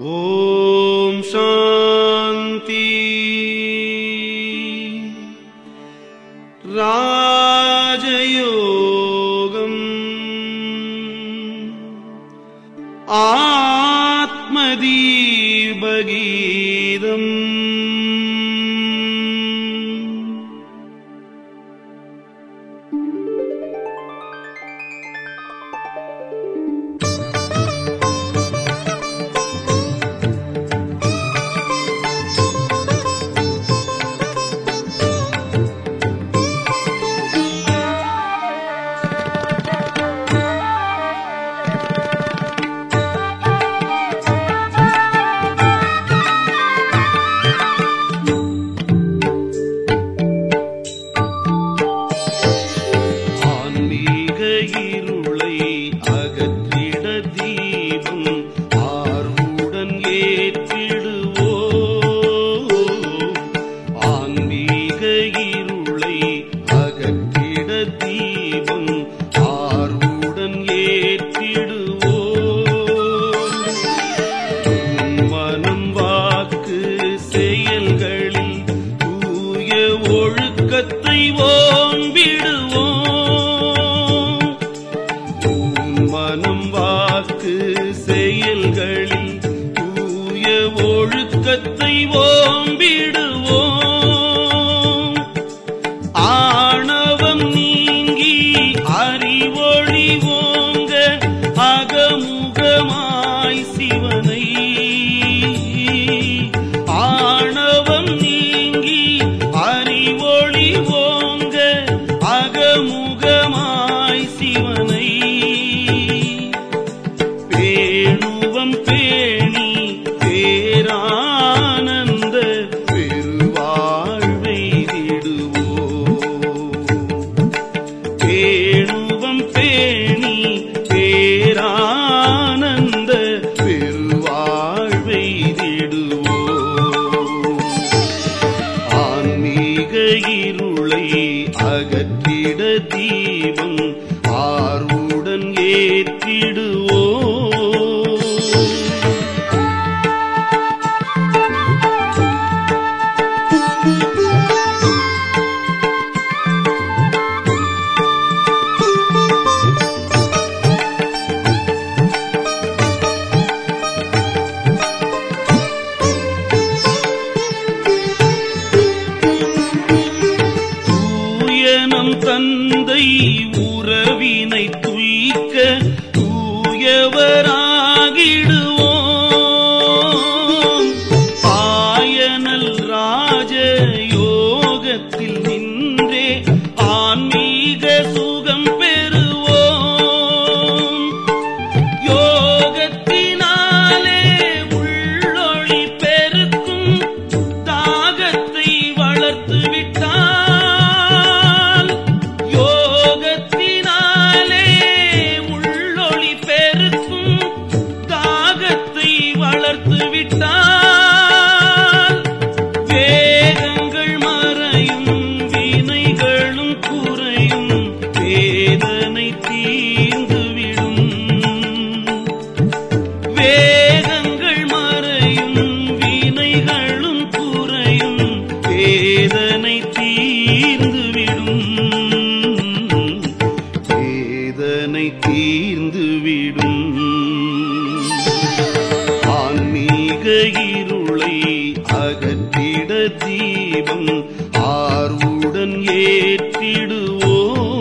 ஓம் சாந்தி ராஜயோகம் ஆத்மதீபகீதம் ஆன்மீக இருளை அகற்றிட தீபம் ஆர்வுடன் ஏற்றிடுவோ ஆன்மீக இருளை அகற்றிட தீபம் ஆர்வுடன் ஏற்றிடுவோ மனம் வாக்கு செயல்களில் தூய ஒழுக்கத்தை ஓம்பிடுவோம் உன் மனம் வாக்கு செயல்களில் தூய ஒழுக்கத்தை ஓம்பிடுவோம் ஆணவம் நீங்கி அறிவொளி ஓங்க அகமுகமாய் சிவனை ஆணவம் நீங்கி அறிவொளி ஓங்க அகமுகமாய் சிவனை பேணுவம் பேணி பேரானந்த பெருவாழ்வை பேணுவம் பேணி பேரானந்த பெருவாழ்வை ஆன்மீக இருளை அகற்றிட தீபம் ஆர்வுடன் ஏற்றிடுவோ தூயனம் தந்தை உறவினை துய்க்க தூயவராகிடுவோம் ஆயனல் ராஜ யோகத்தில் நின்றே ஆன்மீக சுகம் பெறுவோம் யோகத்தினாலே உள்ளொளி பெருக்கும் தாகத்தை வளர்த்து விட்டால் யோகத்தினாலே உள்ளொளி பெருக்கும் தாகத்தை வளர்த்து விட்டால் வேகங்கள் மறையும் வினைகளும் குறையும் வேதனை தீர்ந்துவிடும் வேதங்கள் மறையும் வினைகளும் குறையும் வேதனை தீர்ந்துவிடும் வேதனை தீர்ந்துவிடும் ஆன்மீக இருளை அகற்றிட தீபம் ஆர்வுடன் ஏற்றிடுவோ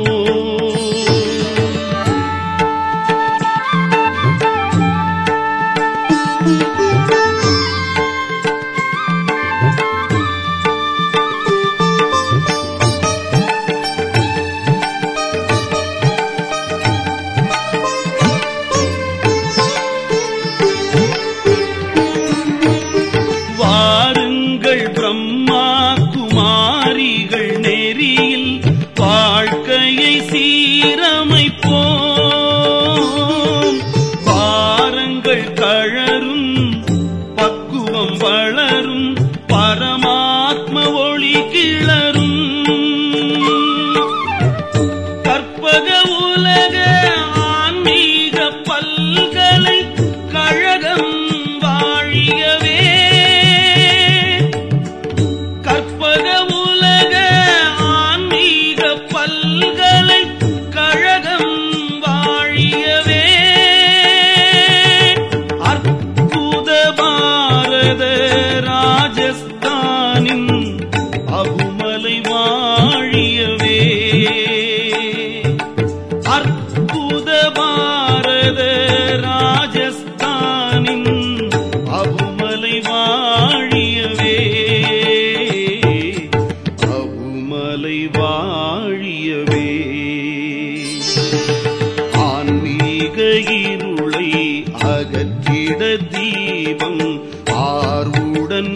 வாருங்கள் பிரம்மா குமாரிகள் நெறியில் வாழ்க்கையை சீரமைப்போம் வாரங்கள் கழரும் பக்குவம் வளரும் பரமாத்ம ஒளி கிளரும் கற்பக உலக ஆன்மீக பல்கலை கழகம் வாழி இருளை அகற்றிட தீபம் ஆர்வுடன்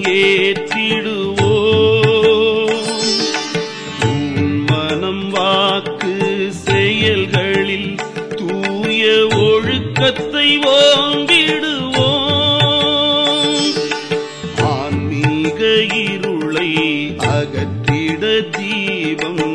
ஏற்றிடுவோம் உன் மனம் வாக்கு செயல்களில் தூய ஒழுக்கத்தை ஓங்கிடுவோம் ஆன்மீக இருளை அகற்றிட தீபம்